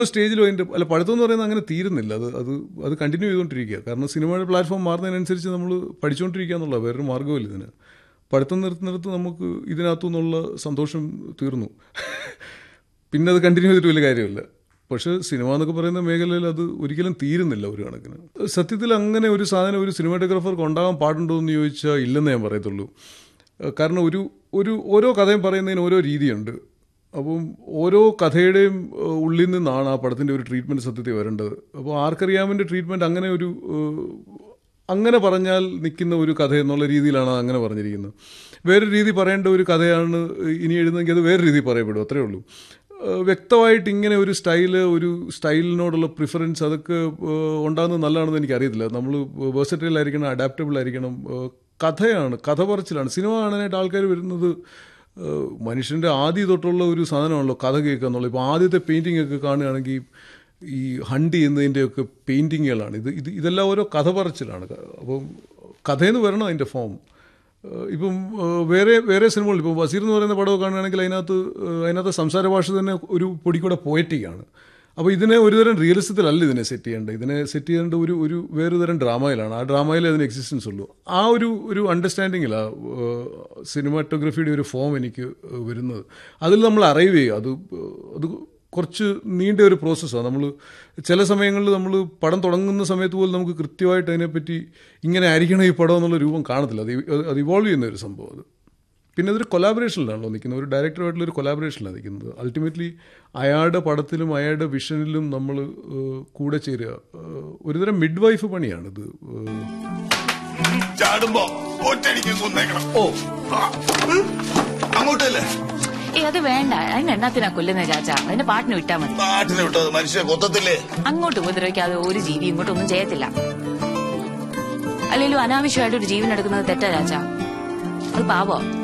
സ്റ്റേജിലും അതിൻ്റെ അല്ല പഠിത്തം എന്ന് പറയുന്നത് അങ്ങനെ തീരുന്നില്ല അത് അത് അത് കണ്ടിന്യൂ ചെയ്തുകൊണ്ടിരിക്കുക കാരണം സിനിമയുടെ പ്ലാറ്റ്ഫോം മാറുന്നതിനനുസരിച്ച് നമ്മൾ പഠിച്ചുകൊണ്ടിരിക്കുക എന്നുള്ള വേറൊരു മാർഗ്ഗമില്ല ഇതിന് പഠിത്തം നിർത്തുന്നിടത്ത് നമുക്ക് ഇതിനകത്തു നിന്നുള്ള സന്തോഷം തീർന്നു പിന്നെ അത് കണ്ടിന്യൂ ചെയ്തിട്ട് വലിയ കാര്യമില്ല പക്ഷേ സിനിമ എന്നൊക്കെ പറയുന്ന മേഖലയിൽ അത് ഒരിക്കലും തീരുന്നില്ല ഒരു കണക്കിന് സത്യത്തിൽ അങ്ങനെ ഒരു സാധനം ഒരു സിനിമാറ്റോഗ്രാഫർക്ക് ഉണ്ടാകാൻ പാടുണ്ടോ എന്ന് ചോദിച്ചാൽ ഇല്ലെന്ന് ഞാൻ പറയത്തുള്ളൂ കാരണം ഒരു ഒരു ഓരോ കഥയും പറയുന്നതിന് ഓരോ രീതിയുണ്ട് അപ്പം ഓരോ കഥയുടെയും ഏഹ്, ഉള്ളിൽ നിന്നാണ് ആ പടത്തിൻ്റെ ഒരു ട്രീറ്റ്മെൻറ്റ് സത്യത്തിൽ വരേണ്ടത് അപ്പോൾ ആർക്കറിയാമിൻ്റെ ട്രീറ്റ്മെൻറ്റ് അങ്ങനെ ഒരു ഏഹ്, അങ്ങനെ പറഞ്ഞാൽ നിൽക്കുന്ന ഒരു കഥ എന്നുള്ള രീതിയിലാണ് അത് അങ്ങനെ പറഞ്ഞിരിക്കുന്നത് വേറൊരു രീതി പറയേണ്ട ഒരു കഥയാണ് ഇനി എഴുതുന്നെങ്കിൽ അത് വേറെ രീതി പറയപ്പെടും അത്രേ ഉള്ളൂ ഏഹ്, വ്യക്തമായിട്ട് ഇങ്ങനെ ഒരു സ്റ്റൈല് ഒരു സ്റ്റൈലിനോടുള്ള പ്രിഫറൻസ് അതൊക്കെ ഏഹ്, ഉണ്ടാകുന്നത് നല്ലതാണെന്ന് എനിക്കറിയത്തില്ല നമ്മൾ വേഴ്സറ്റൈൽ ആയിരിക്കണം അഡാപ്റ്റബിൾ ആയിരിക്കണം ഏഹ്, കഥയാണ് കഥ പറച്ചിലാണ് സിനിമ കാണാനായിട്ട് ആൾക്കാർ വരുന്നത് ഏഹ്, മനുഷ്യൻ്റെ ആദ്യം തൊട്ടുള്ള ഒരു സാധനമാണല്ലോ കഥ കേൾക്കുക എന്നുള്ളത് ഇപ്പോൾ ആദ്യത്തെ പെയിൻറ്റിംഗ് ഒക്കെ കാണുകയാണെങ്കിൽ ഈ ഹണ്ട് ചെയ്യുന്നതിൻ്റെയൊക്കെ പെയിൻറ്റിങ്ങുകളാണ് ഇത് ഇത് ഇതെല്ലാം ഓരോ കഥ പറച്ചിലാണ് അപ്പം കഥയെന്ന് വരണം അതിൻ്റെ ഫോം ഏഹ് ഇപ്പം ഏഹ് വേറെ വേറെ സിനിമകൾ ഇപ്പോൾ വസീർ എന്ന് പറയുന്ന പടമൊക്കെ കാണുകയാണെങ്കിൽ അതിനകത്ത് ഏഹ് അതിനകത്ത് സംസാര ഭാഷ തന്നെ ഒരു പൊടിക്കൂടെ പോയറ്റിക്കാണ് അപ്പോൾ ഇതിനെ ഒരുതരം റിയലിസത്തിലല്ല ഇതിനെ സെറ്റ് ചെയ്യേണ്ടത് ഇതിനെ സെറ്റ് ചെയ്യേണ്ട ഒരു ഒരു വേറെ തരം ഡ്രാമയിലാണ് ആ ഡ്രാമയിൽ അതിന് എക്സിസ്റ്റൻസ് ഉള്ളൂ ആ ഒരു ഒരു അണ്ടർസ്റ്റാൻഡിങ്ങിലാണ് സിനിമാറ്റോഗ്രഫിയുടെ ഒരു ഫോം എനിക്ക് ഏഹ് വരുന്നത് അതിൽ നമ്മൾ അറൈവ് ചെയ്യുക അത് ഏഹ് അത് കുറച്ച് നീണ്ട ഒരു പ്രോസസ്സാണ് നമ്മൾ ചില സമയങ്ങളിൽ നമ്മൾ പടം തുടങ്ങുന്ന സമയത്ത് പോലും നമുക്ക് കൃത്യമായിട്ട് അതിനെപ്പറ്റി ഇങ്ങനെ ആയിരിക്കണം ഈ പടം എന്നുള്ള രൂപം കാണത്തില്ല അത് ഇ- അത് ഇവോൾവ് ചെയ്യുന്ന ഒരു സംഭവം അത് പിന്നെ അതൊരു കൊലാബറേഷനിലാണല്ലോ നിൽക്കുന്നത് ഒരു ഡയറക്ടറുമായിട്ടുള്ള ഒരു കൊലാബറേഷനിലാണ് നിൽക്കുന്നത് അൾട്ടിമേറ്റ്ലി അയാളുടെ പടത്തിലും അയാളുടെ വിഷനിലും നമ്മൾ കൂടെ ചേരുക ഏഹ്, ഒരുതരം മിഡ് വൈഫ് പണിയാണിത് ഏഹ്, ചാടുമ്പോ ഒറ്റടിക്ക് കൊന്നേക്കണം ഓ ആ. അങ്ങോട്ടല്ലേ ഏ അത് വേണ്ട അതിന് എണ്ണത്തിനാ കൊല്ലുന്ന രാജാ അതിന്റെ പാട്ടിന് വിട്ടാ മതി നാട്ടിന് വിട്ടത് മനുഷ്യ കൊത്തത്തില്ലേ അങ്ങോട്ട് ഉപദ്രവിക്കാതെ ഒരു ജീവി ഇങ്ങോട്ടൊന്നും ചെയ്യത്തില്ല അല്ലെങ്കിലും അനാവശ്യമായിട്ട് ഒരു ജീവൻ എടുക്കുന്നത് തെറ്റാ രാജാ അത് പാവോ